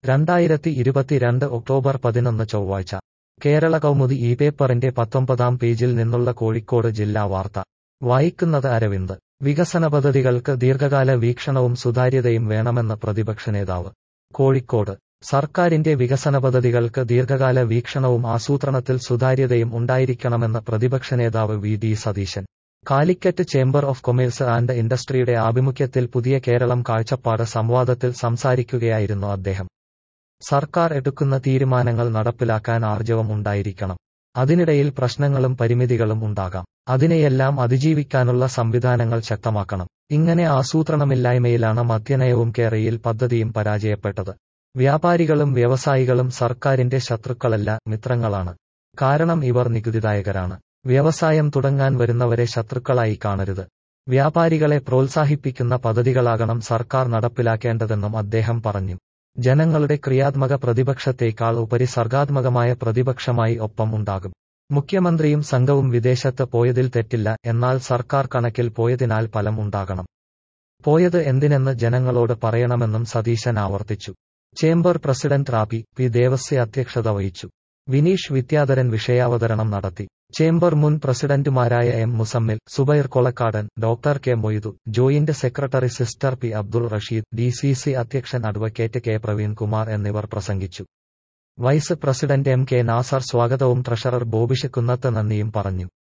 രണ്ടായിരത്തി ഇരുപത്തിരണ്ട് ഒക്ടോബർ പതിനൊന്ന് ചൊവ്വാഴ്ച കേരള കൗമുദി ഈ പേപ്പറിന്റെ പത്തൊമ്പതാം പേജിൽ നിന്നുള്ള കോഴിക്കോട് ജില്ലാ വാർത്ത വായിക്കുന്നത് അരവിന്ദ് വികസന പദ്ധതികൾക്ക് ദീർഘകാല വീക്ഷണവും സുതാര്യതയും വേണമെന്ന് പ്രതിപക്ഷ നേതാവ് കോഴിക്കോട് സർക്കാരിന്റെ വികസന പദ്ധതികൾക്ക് ദീർഘകാല വീക്ഷണവും ആസൂത്രണത്തിൽ സുതാര്യതയും ഉണ്ടായിരിക്കണമെന്ന് പ്രതിപക്ഷ നേതാവ് V D Satheesan Calicut chamber of commerce and ഇൻഡസ്ട്രിയുടെ ആഭിമുഖ്യത്തിൽ പുതിയ കേരളം കാഴ്ചപ്പാട് സംവാദത്തിൽ സംസാരിക്കുകയായിരുന്നു അദ്ദേഹം സർക്കാർ എടുക്കുന്ന തീരുമാനങ്ങൾ നടപ്പിലാക്കാൻ ആർജവം ഉണ്ടായിരിക്കണം അതിനിടയിൽ പ്രശ്നങ്ങളും പരിമിതികളും ഉണ്ടാകാം അതിനെയെല്ലാം അതിജീവിക്കാനുള്ള സംവിധാനങ്ങൾ ശക്തമാക്കണം ഇങ്ങനെ ആസൂത്രണമില്ലായ്മയിലാണ് മദ്യനയവും കേരയിൽ പദ്ധതിയും പരാജയപ്പെട്ടത് വ്യാപാരികളും വ്യവസായികളും സർക്കാരിന്റെ ശത്രുക്കളല്ല മിത്രങ്ങളാണ് കാരണം ഇവർ നികുതിദായകരാണ് വ്യവസായം തുടങ്ങാൻ വരുന്നവരെ ശത്രുക്കളായി കാണരുത് വ്യാപാരികളെ പ്രോത്സാഹിപ്പിക്കുന്ന പദ്ധതികളാകണം സർക്കാർ നടപ്പിലാക്കേണ്ടതെന്നും അദ്ദേഹം പറഞ്ഞു ജനങ്ങളുടെ ക്രിയാത്മക പ്രതിപക്ഷത്തേക്കാൾ ഉപരി സർഗാത്മകമായ പ്രതിപക്ഷമായി ഒപ്പം ഉണ്ടാകും മുഖ്യമന്ത്രിയും സംഘവും വിദേശത്ത് പോയതിൽ തെറ്റില്ല എന്നാൽ സർക്കാർ കണക്കിൽ പോയതിനാൽ ഫലം ഉണ്ടാകണം പോയത് എന്തിനെന്ന് ജനങ്ങളോട് പറയണമെന്നും സതീശൻ ആവർത്തിച്ചു chamber president Rappai P Devasia അധ്യക്ഷത വഹിച്ചു വിനീഷ് വിദ്യാധരൻ വിഷയാവതരണം നടത്തി ചേംബർ മുൻ പ്രസിഡന്റുമാരായ M Muzammil Zubair Kolakkadan doctor K Moidu joint secretary sister P Abdul Rasheed D C C അധ്യക്ഷൻ അഡ്വക്കേറ്റ് കെ പ്രവീൺ കുമാർ എന്നിവർ പ്രസംഗിച്ചു vice president M K Nasar സ്വാഗതവും ട്രഷറർ ബോബിഷ് കുന്നത്ത് നന്ദിയും പറഞ്ഞു